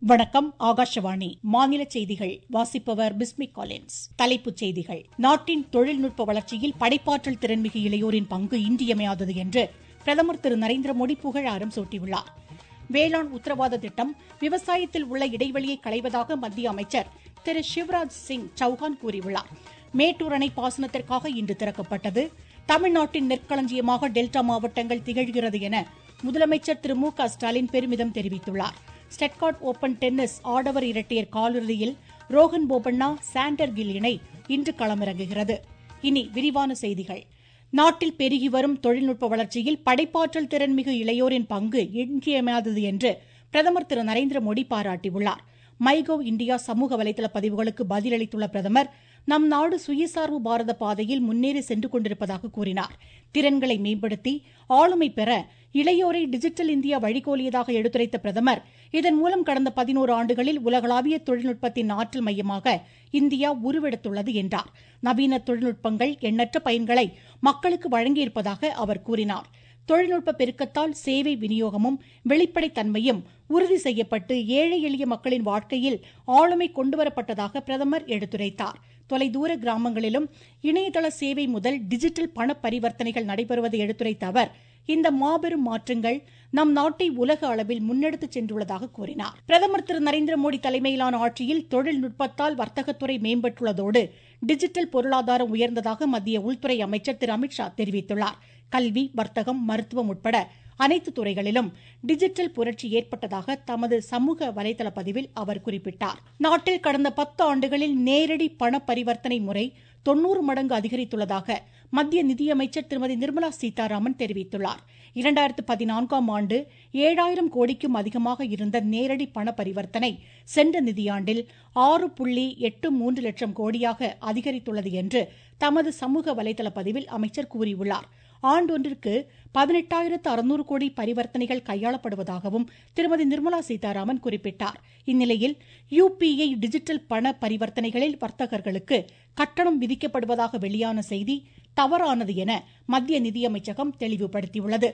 வணக்கம் ஆகாஷவாணி மாநில செய்திகள் வாசிப்பவர் பிஸ்மி காலின்ஸ் தலைப்புச் செய்திகள் நாட்டின் தொழில்நுட்ப வளர்ச்சியில் படைப்பாற்றல் திறன்மிகு இளையோரின் பங்கு இன்றியமையாதது என்று பிரதமர் திரு நரேந்திர மோடி புகழாரம் சூட்டியுள்ளார் வேளாண் உத்தரவாத திட்டம் விவசாயத்தில் உள்ள இடைவெளியை களைவதாக மத்திய அமைச்சர் திரு சிவராஜ் சிங் சௌஹான் கூறியுள்ளார் மேட்டூர் அணை பாசனத்திற்காக இன்று திறக்கப்பட்டது தமிழ்நாட்டின் நெற்களஞ்சியமாக டெல்டா மாவட்டங்கள் திகழ்கிறது என முதலமைச்சர் திரு மு க ஸ்டாலின் பெருமிதம் தெரிவித்துள்ளார் ஸ்டெட்கார்ட் ஓபன் டென்னிஸ் ஆடவர் இரட்டையர் காலிறுதியில் ரோஹன் போபண்ணா சாண்டர் கில் இணை இன்று களமிறங்குகிறது இனி விரிவான செய்திகள் நாட்டில் பெருகி வரும் தொழில்நுட்ப வளர்ச்சியில் படைப்பாற்றல் திறன்மிகு இளையோரின் பங்கு இன்றியமையாதது என்று பிரதமர் திரு நரேந்திர மோடி பாராட்டியுள்ளார் மைகவ் இந்தியா சமூக வலைதள பதிவுகளுக்கு பதிலளித்துள்ள பிரதமர் நம் நாடு சுயசார்பு பாரத பாதையில் முன்னேறி சென்று கொண்டிருப்பதாக கூறினார் திறன்களை மேம்படுத்தி ஆளுமை பெற இளையோரை டிஜிட்டல் இந்தியா வழிகோலியதாக எடுத்துரைத்த பிரதமர் இதன் மூலம் கடந்த பதினோரு ஆண்டுகளில் உலகளாவிய தொழில்நுட்பத்தின் ஆற்றல் மையமாக இந்தியா உருவெடுத்துள்ளது என்றார் நவீன தொழில்நுட்பங்கள் எண்ணற்ற பயன்களை மக்களுக்கு வழங்கியிருப்பதாக அவர் கூறினார் தொழில்நுட்ப பெருக்கத்தால் சேவை விநியோகமும் வெளிப்படைத்தன்மையும் உறுதி செய்யப்பட்டு ஏழை எளிய மக்களின் வாழ்க்கையில் ஆளுமை கொண்டுவரப்பட்டதாக பிரதமர் எடுத்துரைத்தார் தொலைதூர கிராமங்களிலும் இணையதள சேவை முதல் டிஜிட்டல் பண பரிவர்த்தனைகள் நடைபெறுவதை எடுத்துரைத்த அவர் இந்த மாபெரும் மாற்றங்கள் நம் நாட்டை உலக அளவில் முன்னெடுத்துச் சென்றுள்ளதாக கூறினார் பிரதமர் திரு நரேந்திர மோடி தலைமையிலான ஆட்சியில் தொழில்நுட்பத்தால் வர்த்தகத்துறை மேம்பட்டுள்ளதோடு டிஜிட்டல் பொருளாதாரம் உயர்ந்ததாக மத்திய உள்துறை அமைச்சர் திரு அமித்ஷா தெரிவித்துள்ளார் கல்வி வர்த்தகம் மருத்துவம் உட்பட அனைத்து துறைகளிலும் டிஜிட்டல் புரட்சி ஏற்பட்டதாக தமது சமூக வலைதள பதிவில் அவர் குறிப்பிட்டார் நாட்டில் கடந்த பத்து ஆண்டுகளில் நேரடி பண பரிவர்த்தனை முறை தொன்னூறு மடங்கு அதிகரித்துள்ளதாக மத்திய நிதியமைச்சர் திருமதி நிர்மலா சீதாராமன் தெரிவித்துள்ளார் இரண்டாயிரத்து பதினான்காம் ஆண்டு ஏழாயிரம் கோடிக்கும் அதிகமாக இருந்த நேரடி பண பரிவர்த்தனை சென்ற நிதியாண்டில் ஆறு புள்ளி எட்டு மூன்று லட்சம் கோடியாக அதிகரித்துள்ளது என்று தமது சமூக வலைதள பதிவில் அமைச்சர் கூறியுள்ளார் ஆண்டொன்றிற்கு பதினெட்டாயிரத்து அறுநூறு கோடி பரிவர்த்தனைகள் கையாளப்படுவதாகவும் திருமதி நிர்மலா சீதாராமன் குறிப்பிட்டார் இந்நிலையில் யுபிஐ டிஜிட்டல் பண பரிவர்த்தனைகளில் வர்த்தகர்களுக்கு கட்டணம் விதிக்கப்படுவதாக வெளியான செய்தி தவறானது என மத்திய நிதியமைச்சகம் தெளிவுபடுத்தியுள்ளது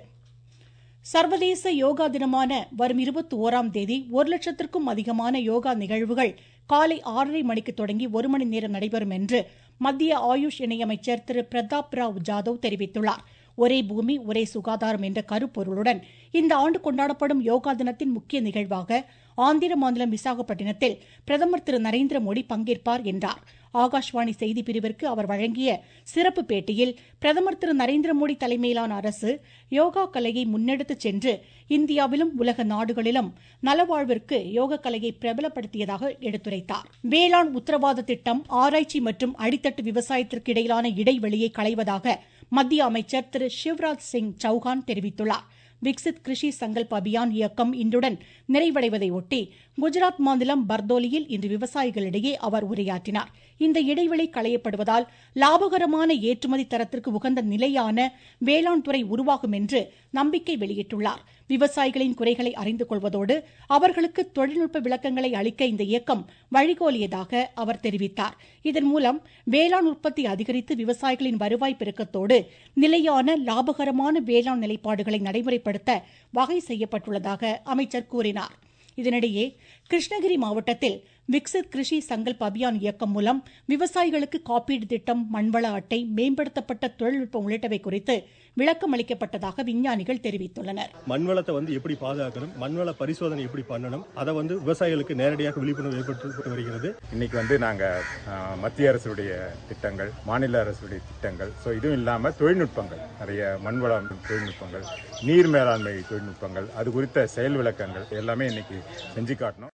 சர்வதேச யோகா தினமான வரும் இருபத்தி ஓராம் தேதி ஒரு லட்சத்திற்கும் அதிகமான யோகா நிகழ்வுகள் காலை ஆறரை மணிக்கு தொடங்கி ஒரு மணி நேரம் நடைபெறும் என்று மத்திய ஆயுஷ் இணையமைச்சர் திரு பிரதாப் ராவ் ஜாதவ் தெரிவித்துள்ளார் ஒரே பூமி ஒரே சுகாதாரம் என்ற கருப்பொருளுடன் இந்த ஆண்டு கொண்டாடப்படும் யோகா தினத்தின் முக்கிய நிகழ்வாக ஆந்திர மாநிலம் விசாகப்பட்டினத்தில் பிரதமர் திரு நரேந்திர மோடி பங்கேற்பார் என்றார் ஆகாஷ்வாணி செய்தி பிரிவிற்கு அவர் வழங்கிய சிறப்பு பேட்டியில் பிரதமர் திரு நரேந்திர மோடி தலைமையிலான அரசு யோகா கலையை முன்னெடுத்துச் சென்று இந்தியாவிலும் உலக நாடுகளிலும் நலவாழ்விற்கு யோக கலையை பிரபலப்படுத்தியதாக எடுத்துரைத்தார் வேளாண் உத்தரவாத திட்டம் ஆராய்ச்சி மற்றும் அடித்தட்டு விவசாயத்திற்கு இடையிலான இடைவெளியை களைவதாக மத்திய அமைச்சர் திரு சிவராஜ் சிங் சௌஹான் தெரிவித்துள்ளார் விக்சித் கிருஷி சங்கல்ப் அபியான் இயக்கம் இன்றுடன் நிறைவடைவதை ஒட்டி குஜராத் மாநிலம் பர்தோலியில் இன்று விவசாயிகளிடையே அவர் உரையாற்றினார் இந்த இடைவெளி களையப்படுவதால் லாபகரமான ஏற்றுமதி தரத்திற்கு உகந்த நிலையான வேளாண் துறை உருவாகும் என்று நம்பிக்கை வெளியிட்டுள்ளார் விவசாயிகளின் குறைகளை அறிந்து கொள்வதோடு அவர்களுக்கு தொழில்நுட்ப விளக்கங்களை அளிக்க இந்த இயக்கம் வழிகோலியதாக அவர் தெரிவித்தார் இதன் மூலம் வேளாண் உற்பத்தி அதிகரித்து விவசாயிகளின் வருவாய் பெருக்கத்தோடு நிலையான லாபகரமான வேளாண் நிலைப்பாடுகளை நடைமுறைப்படுத்த வகை செய்யப்பட்டுள்ளதாக அமைச்சர் கூறினார் இதனிடையே கிருஷ்ணகிரி மாவட்டத்தில் விக்சித் கிருஷி சங்கல்ப் அபியான் இயக்கம் மூலம் விவசாயிகளுக்கு காப்பீடு திட்டம் மண்வள அட்டை மேம்படுத்தப்பட்ட தொழில்நுட்பம் உள்ளிட்டவை குறித்து விளக்கம் அளிக்கப்பட்டதாக விஞ்ஞானிகள் தெரிவித்துள்ளனர் மண்வளத்தை வந்து எப்படி பாதுகாக்கணும் மண்வள பரிசோதனை எப்படி பண்ணணும் அதை வந்து விவசாயிகளுக்கு நேரடியாக விழிப்புணர்வு ஏற்படுத்தி வருகிறது இன்னைக்கு வந்து நாங்க அஹ், மத்திய அரசுடைய திட்டங்கள் மாநில அரசுடைய திட்டங்கள் ஸோ இதுவும் இல்லாம தொழில்நுட்பங்கள் நிறைய மண்வளம் தொழில்நுட்பங்கள் நீர் மேலாண்மை தொழில்நுட்பங்கள் அது குறித்த செயல் விளக்கங்கள் எல்லாமே இன்னைக்கு செஞ்சு காட்டணும்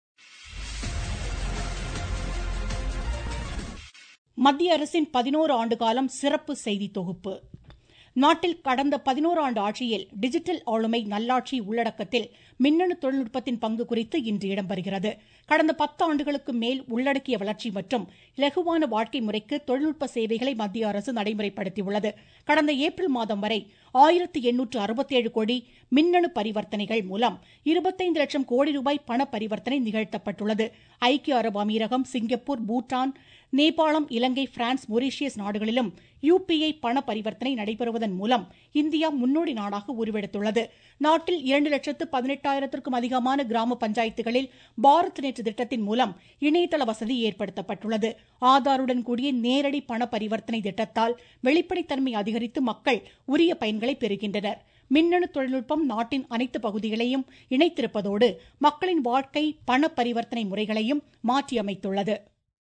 மத்திய அரசின் பதினோரு ஆண்டு காலம் சிறப்பு செய்தி தொகுப்பு நாட்டில் கடந்த பதினோரு ஆண்டு ஆட்சியில் டிஜிட்டல் ஆளுமை நல்லாட்சி உள்ளடக்கத்தில் மின்னணு தொழில்நுட்பத்தின் பங்கு குறித்து இன்று இடம்பெறுகிறது கடந்த பத்து ஆண்டுகளுக்கு மேல் உள்ளடக்கிய வளர்ச்சி மற்றும் இலகுவான வாழ்க்கை முறைக்கு தொழில்நுட்ப சேவைகளை மத்திய அரசு நடைமுறைப்படுத்தியுள்ளது கடந்த ஏப்ரல் மாதம் வரை ஆயிரத்து எண்ணூற்று அறுபத்தேழு கோடி மின்னணு பரிவர்த்தனைகள் மூலம் இருபத்தைந்து லட்சம் கோடி ரூபாய் பண பரிவர்த்தனை நிகழ்த்தப்பட்டுள்ளது ஐக்கிய அரபு அமீரகம் சிங்கப்பூர் பூட்டான் நேபாளம் இலங்கை பிரான்ஸ் மொரீஷியஸ் நாடுகளிலும் யுபிஐ பண பரிவர்த்தனை நடைபெறுவதன் மூலம் இந்தியா முன்னோடி நாடாக உருவெடுத்துள்ளது நாட்டில் இரண்டு லட்சத்து பதினெட்டாயிரத்திற்கும் அதிகமான கிராம பஞ்சாயத்துகளில் பாரத் நெட் திட்டத்தின் மூலம் இணையதள வசதி ஏற்படுத்தப்பட்டுள்ளது ஆதாருடன் கூடிய நேரடி பண பரிவர்த்தனை திட்டத்தால் வெளிப்படைத்தன்மை அதிகரித்து மக்கள் உரிய பயன்களை பெறுகின்றனர் மின்னணு தொழில்நுட்பம் நாட்டின் அனைத்து பகுதிகளையும் இணைத்திருப்பதோடு மக்களின் வாழ்க்கை பண பரிவர்த்தனை முறைகளையும் மாற்றியமைத்துள்ளது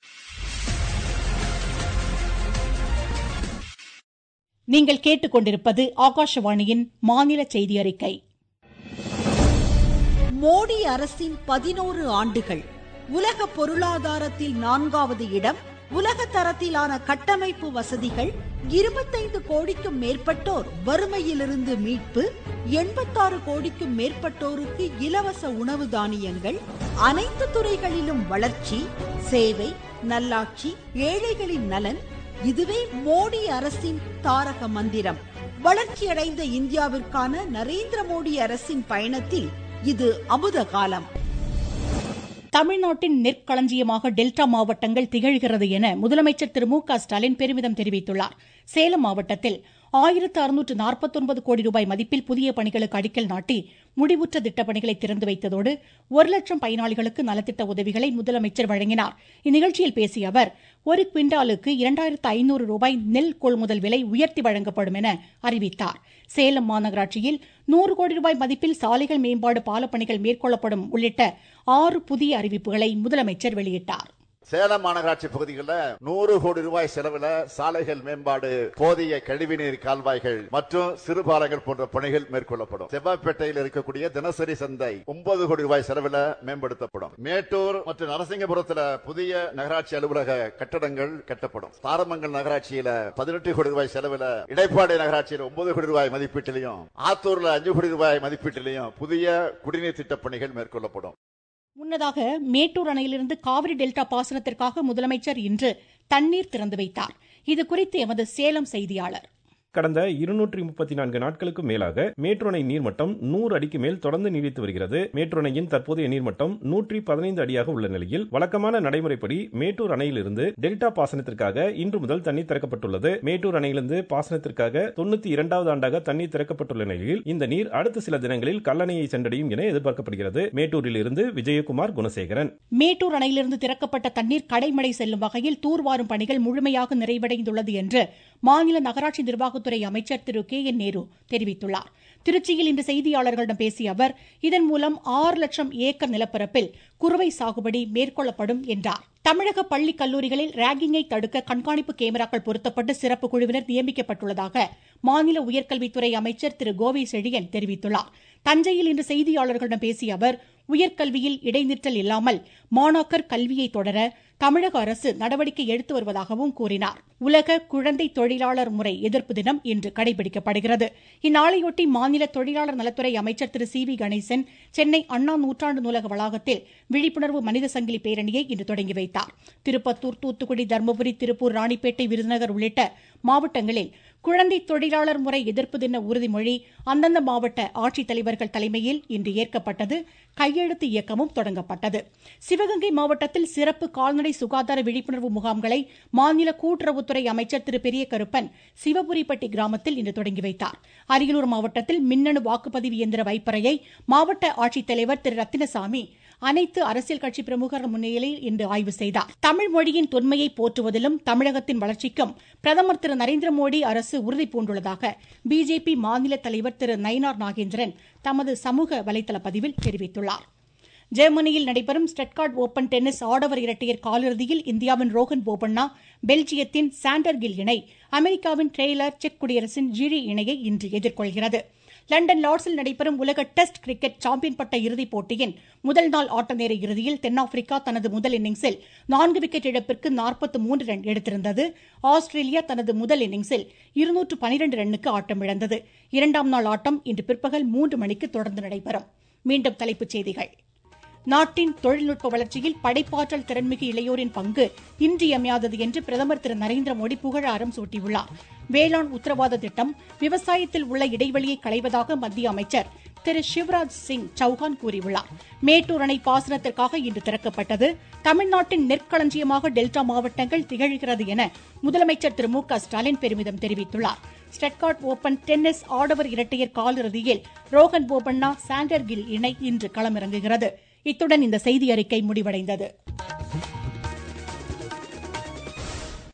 நீங்கள் கேட்டுக்கொண்டிருப்பது ஆகாஷவாணியின் மாநில செய்தி அறிக்கை மோடி அரசின் பதினோரு ஆண்டுகள் உலக பொருளாதாரத்தில் நான்காவது இடம் உலக தரத்திலான கட்டமைப்பு வசதிகள் இருபத்தைந்து கோடிக்கும் மேற்பட்டோர் வறுமையிலிருந்து மீட்பு எண்பத்தாறு கோடிக்கும் மேற்பட்டோருக்கு இலவச உணவு தானியங்கள் அனைத்து துறைகளிலும் வளர்ச்சி சேவை நல்லாட்சி ஏழைகளின் நலன் இதுவே மோடி அரசின் தாரக மந்திரம் வளர்ச்சியடைந்த இந்தியாவிற்கான நரேந்திர மோடி அரசின் பயணத்தில் இது அமுத காலம் தமிழ்நாட்டின் நெற்களஞ்சியமாக டெல்டா மாவட்டங்கள் திகழ்கிறது என முதலமைச்சர் திரு மு க ஸ்டாலின் பெருமிதம் தெரிவித்துள்ளார் சேலம் மாவட்டத்தில் ஆயிரத்து அறுநூற்று நாற்பத்தொன்பது கோடி ரூபாய் மதிப்பில் புதிய பணிகளுக்கு அடிக்கல் நாட்டி முடிவுற்ற திட்டப்பணிகளை திறந்து வைத்ததோடு ஒரு லட்சம் பயனாளிகளுக்கு நலத்திட்ட உதவிகளை முதலமைச்சர் வழங்கினார் இந்நிகழ்ச்சியில் பேசிய அவர் ஒரு குவிண்டாலுக்கு இரண்டாயிரத்து ஐநூறு ரூபாய் நெல் கொள்முதல் விலை உயர்த்தி வழங்கப்படும் என அறிவித்தார் சேலம் மாநகராட்சியில் நூறு கோடி ரூபாய் மதிப்பில் சாலைகள் மேம்பாடு பாலப்பணிகள் மேற்கொள்ளப்படும் உள்ளிட்ட ஆறு புதிய அறிவிப்புகளை முதலமைச்சர் வெளியிட்டார் சேலம் மாநகராட்சி பகுதிகளில் நூறு கோடி ரூபாய் செலவுல சாலைகள் மேம்பாடு போதிய கழிவுநீர் கால்வாய்கள் மற்றும் சிறுபாலங்கள் போன்ற பணிகள் மேற்கொள்ளப்படும் செவ்வாய்ப்பேட்டையில் இருக்கக்கூடிய தினசரி சந்தை ஒன்பது கோடி ரூபாய் செலவுல மேம்படுத்தப்படும் மேட்டூர் மற்றும் நரசிங்கபுரத்தில் புதிய நகராட்சி அலுவலக கட்டடங்கள் கட்டப்படும் தாரமங்கல் நகராட்சியில பதினெட்டு கோடி ரூபாய் செலவுல இடைப்பாடி நகராட்சியில் ஒன்பது கோடி ரூபாய் மதிப்பீட்டிலையும் ஆத்தூர்ல அஞ்சு கோடி ரூபாய் மதிப்பீட்டிலையும் புதிய குடிநீர் திட்ட பணிகள் மேற்கொள்ளப்படும் முன்னதாக மேட்டூர் அணையிலிருந்து காவிரி டெல்டா பாசனத்திற்காக முதலமைச்சர் இன்று தண்ணீர் திறந்து வைத்தார் இதுகுறித்து எமது சேலம் செய்தியாளர் கடந்த இருநூற்றி முப்பத்தி நான்கு நாட்களுக்கும் மேலாக மேட்டூர் அணை நீர்மட்டம் நூறு அடிக்கு மேல் தொடர்ந்து நீடித்து வருகிறது மேட்டூர் அணையின் தற்போதைய நீர்மட்டம் நூற்றி பதினைந்து அடியாக உள்ள நிலையில் வழக்கமான நடைமுறைப்படி மேட்டூர் அணையிலிருந்து டெல்டா பாசனத்திற்காக இன்று முதல் தண்ணீர் திறக்கப்பட்டுள்ளது மேட்டூர் அணையிலிருந்து பாசனத்திற்காக தொண்ணூத்தி இரண்டாவது ஆண்டாக தண்ணீர் திறக்கப்பட்டுள்ள நிலையில் இந்த நீர் அடுத்த சில தினங்களில் கல்லணையை சென்றடையும் என எதிர்பார்க்கப்படுகிறது மேட்டூரில் இருந்து விஜயகுமார் குணசேகரன் மேட்டூர் அணையிலிருந்து திறக்கப்பட்ட தண்ணீர் கடைமடை செல்லும் வகையில் தூர்வாரும் பணிகள் முழுமையாக நிறைவடைந்துள்ளது என்று மாநில நகராட்சி நிர்வாகத்துறை அமைச்சர் திரு கே என் நேரு தெரிவித்துள்ளார் திருச்சியில் இன்று செய்தியாளர்களிடம் பேசிய அவர் இதன் மூலம் ஆறு லட்சம் ஏக்கர் நிலப்பரப்பில் குறுவை சாகுபடி மேற்கொள்ளப்படும் என்றார் தமிழக பள்ளி கல்லூரிகளில் ராகிங்கை தடுக்க கண்காணிப்பு கேமராக்கள் பொருத்தப்பட்டு சிறப்பு குழுவினர் நியமிக்கப்பட்டுள்ளதாக மாநில உயர்கல்வித்துறை அமைச்சர் திரு கோவை செழியன் தெரிவித்துள்ளார் தஞ்சையில் இன்று செய்தியாளர்களிடம் பேசிய அவர் உயர்கல்வியில் இடைநிற்றல் இல்லாமல் மாணாக்கர் கல்வியை தொடர தமிழக அரசு நடவடிக்கை எடுத்து வருவதாகவும் கூறினார் உலக குழந்தை தொழிலாளர் முறை எதிர்ப்பு தினம் இன்று கடைபிடிக்கப்படுகிறது இந்நாளையொட்டி மாநில தொழிலாளர் நலத்துறை அமைச்சர் திரு சி வி கணேசன் சென்னை அண்ணா நூற்றாண்டு நூலக வளாகத்தில் விழிப்புணர்வு மனித சங்கிலி பேரணியை இன்று தொடங்கி வைத்தார் திருப்பத்தூர் தூத்துக்குடி தருமபுரி திருப்பூர் ராணிப்பேட்டை விருதுநகர் உள்ளிட்ட மாவட்டங்களில் குழந்தை தொழிலாளர் முறை எதிர்ப்பு தின உறுதிமொழி அந்தந்த மாவட்ட ஆட்சித்தலைவர்கள் தலைமையில் இன்று ஏற்கப்பட்டது கையெழுத்து இயக்கமும் தொடங்கப்பட்டது சிவகங்கை மாவட்டத்தில் சிறப்பு கால்நடை சுகாதார விழிப்புணர்வு முகாம்களை மாநில கூட்டுறவுத்துறை அமைச்சர் திரு பெரிய கருப்பன் சிவபுரிப்பட்டி கிராமத்தில் இன்று தொடங்கி வைத்தார் அரியலூர் மாவட்டத்தில் மின்னணு வாக்குப்பதிவு இயந்திர வைப்பறையை மாவட்ட ஆட்சித்தலைவர் திரு ரத்தினசாமி அனைத்து அரசியல் கட்சி பிரமுகர் முன்னிலையில் இன்று ஆய்வு செய்தார் தமிழ் மொழியின் தொன்மையை போற்றுவதிலும் தமிழகத்தின் வளர்ச்சிக்கும் பிரதமர் திரு நரேந்திர மோடி அரசு உறுதி பூண்டுள்ளதாக பிஜேபி மாநில தலைவர் திரு நயினார் நாகேந்திரன் தமது சமூக வலைதள பதிவில் தெரிவித்துள்ளார் ஜெர்மனியில் நடைபெறும் ஸ்டட்கார்ட் ஓபன் டென்னிஸ் ஆடவர் இரட்டையர் காலிறுதியில் இந்தியாவின் ரோஹன் போபண்ணா பெல்ஜியத்தின் சாண்டர் கில் இணை அமெரிக்காவின் ட்ரெய்லர் செக் குடியரசின் ஜிரி இணையை இன்று எதிர்கொள்கிறது லண்டன் லார்ட்ஸில் நடைபெறும் உலக டெஸ்ட் கிரிக்கெட் சாம்பியன் பட்ட இறுதிப் போட்டியின் முதல் நாள் ஆட்ட நேர இறுதியில் தென்னாப்பிரிக்கா தனது முதல் இன்னிங்ஸில் நான்கு விக்கெட் இழப்பிற்கு நாற்பத்து மூன்று ரன் எடுத்திருந்தது ஆஸ்திரேலியா தனது முதல் இன்னிங்ஸில் இருநூற்று பனிரண்டு ரன்னுக்கு ஆட்டமிழந்தது இரண்டாம் நாள் ஆட்டம் இன்று பிற்பகல் மூன்று மணிக்கு தொடர்ந்து நடைபெறும் மீண்டும் தலைப்புச் செய்திகள் நாட்டின் தொழில்நுட்ப வளர்ச்சியில் படைப்பாற்றல் திறன்மிகு இளையோரின் பங்கு இன்றியமையாதது என்று பிரதமர் திரு நரேந்திர மோடி புகழாரம் சூட்டியுள்ளார் வேளாண் உத்தரவாத திட்டம் விவசாயத்தில் உள்ள இடைவெளியை களைவதாக மத்திய அமைச்சர் திரு சிவராஜ் சிங் சௌஹான் கூறியுள்ளார் மேட்டூர் அணை பாசனத்திற்காக இன்று திறக்கப்பட்டது தமிழ்நாட்டின் நெற்களஞ்சியமாக டெல்டா மாவட்டங்கள் திகழ்கிறது என முதலமைச்சர் திரு மு க ஸ்டாலின் பெருமிதம் தெரிவித்துள்ளார் ஸ்டட்கார்ட் ஓபன் டென்னிஸ் ஆடவர் இரட்டையர் காலிறுதியில் ரோஹன் போபண்ணா சாண்டர் கில் இணை இன்று களமிறங்குகிறது இத்துடன் இந்த செய்தி அறிக்கை முடிவடைந்தது